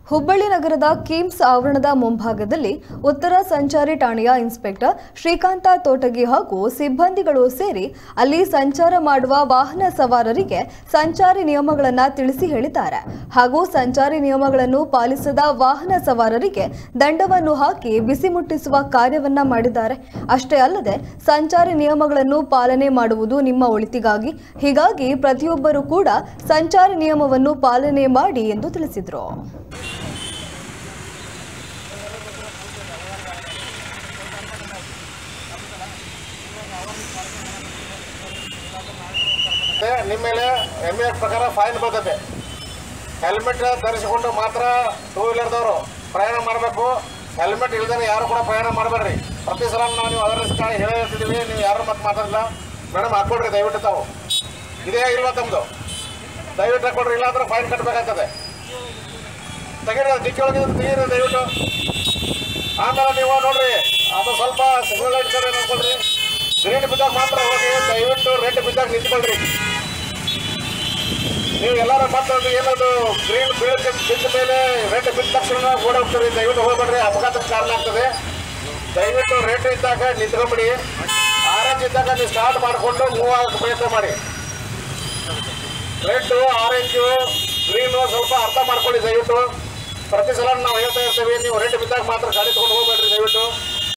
ಹುಬ್ಬಳ್ಳಿ ನಗರದ ಕಿಮ್ಸ್ ಆವರಣದ ಮುಂಭಾಗದಲ್ಲಿ ಉತ್ತರ ಸಂಚಾರಿ ಠಾಣೆಯ ಇನ್ಸ್ಪೆಕ್ಟರ್ ಶ್ರೀಕಾಂತ ತೋಟಗಿ ಹಾಗೂ ಸಿಬ್ಬಂದಿಗಳು ಸೇರಿ ಅಲ್ಲಿ ಸಂಚಾರ ಮಾಡುವ ವಾಹನ ಸವಾರರಿಗೆ ಸಂಚಾರಿ ನಿಯಮಗಳನ್ನು ತಿಳಿಸಿ ಹೇಳಿದ್ದಾರೆ ಹಾಗೂ ಸಂಚಾರಿ ನಿಯಮಗಳನ್ನು ಪಾಲಿಸದ ವಾಹನ ಸವಾರರಿಗೆ ದಂಡವನ್ನು ಹಾಕಿ ಬಿಸಿ ಮುಟ್ಟಿಸುವ ಕಾರ್ಯವನ್ನ ಮಾಡಿದ್ದಾರೆ ಅಷ್ಟೇ ಅಲ್ಲದೆ ಸಂಚಾರಿ ನಿಯಮಗಳನ್ನು ಪಾಲನೆ ಮಾಡುವುದು ನಿಮ್ಮ ಒಳಿತಿಗಾಗಿ ಹೀಗಾಗಿ ಪ್ರತಿಯೊಬ್ಬರೂ ಕೂಡ ಸಂಚಾರಿ ನಿಯಮವನ್ನು ಪಾಲನೆ ಮಾಡಿ ಎಂದು ತಿಳಿಸಿದರು ಮತ್ತೆ ನಿಮ್ಮ ಮೇಲೆ ಎಮ್ ಎ ಪ್ರಕಾರ ಫೈನ್ ಬರ್ತದೆ ಹೆಲ್ಮೆಟ್ ಧರಿಸಿಕೊಂಡು ಮಾತ್ರ ಟೂ ವೀಲರ್ದವರು ಪ್ರಯಾಣ ಮಾಡಬೇಕು ಹೆಲ್ಮೆಟ್ ಇಲ್ದೇ ಯಾರು ಕೂಡ ಪ್ರಯಾಣ ಮಾಡಬೇಡ್ರಿ ಪ್ರತಿ ಸಲ ನಾವು ನೀವು ಅವೇರ್ನೆಸ್ ಹೇಳಿ ಹೇಳ್ತಿದ್ದೀವಿ ನೀವು ಯಾರು ಮತ್ತೆ ಮಾತಾಡಿಲ್ಲ ಮೇಡಮ್ ಹಾಕ್ಕೊಡ್ರಿ ದಯವಿಟ್ಟು ತಾವು ಇದೇ ಇಲ್ವಾ ತಮ್ಮದು ದಯವಿಟ್ಟು ಹಾಕ್ಕೊಡ್ರಿ ಇಲ್ಲ ಅಂದ್ರೆ ಫೈನ್ ಕಟ್ಟಬೇಕಾಗ್ತದೆ ತೆಗೀರಿ ಅದು ಡಿಕ್ಕಿ ಒಳಗೆ ತೆಗೀರಿ ದಯವಿಟ್ಟು ಆಮೇಲೆ ನೀವು ನೋಡ್ರಿ ಅದು ಸ್ವಲ್ಪ ಸಿಗ್ನಲ್ ಲೈಟ್ ಕಡೆ ನೋಡ್ಕೊಳ್ರಿ ಗ್ರೀನ್ ಬಿದ್ದಾಗ ಮಾತ್ರ ಹೋಗಿ ದಯವಿಟ್ಟು ರೆಡ್ ಬಿದ್ದಾಗ ನಿಂತ್ಕೊಳ್ರಿ ನೀವು ಎಲ್ಲರೂ ಮತ್ತೆ ಏನದು ಗ್ರೀನ್ ಬೀಳಕ್ಕೆ ಬಿದ್ದ ಮೇಲೆ ರೆಡ್ ಬಿದ್ದ ತಕ್ಷಣ ಓಡಿ ಹೋಗ್ತೀರಿ ದಯವಿಟ್ಟು ಹೋಗ್ಬೇಡ್ರಿ ಅಪಘಾತಕ್ಕೆ ಕಾರಣ ಆಗ್ತದೆ ದಯವಿಟ್ಟು ರೆಡ್ ಇದ್ದಾಗ ನಿಂತ್ಕೊಂಬಿಡಿ ಆರೆಂಜ್ ಇದ್ದಾಗ ನೀವು ಸ್ಟಾರ್ಟ್ ಮಾಡಿಕೊಂಡು ಮೂವ್ ಆಗಕ್ಕೆ ಪ್ರಯತ್ನ ಮಾಡಿ ರೆಡ್ ಆರೆಂಜು ಗ್ರೀನು ಸ್ವಲ್ಪ ಅರ್ಥ ಮಾಡ್ಕೊಳ್ಳಿ ದಯವಿಟ್ಟು ಪ್ರತಿ ಸಲ ನಾವು ಹೇಳ್ತಾ ಇರ್ತೀವಿ ನೀವು ರೆಡ್ ಬಿದ್ದಾಗ ಮಾತ್ರ ಗಾಡಿ ತೊಗೊಂಡು ಹೋಗ್ಬೇಡ್ರಿ ದಯವಿಟ್ಟು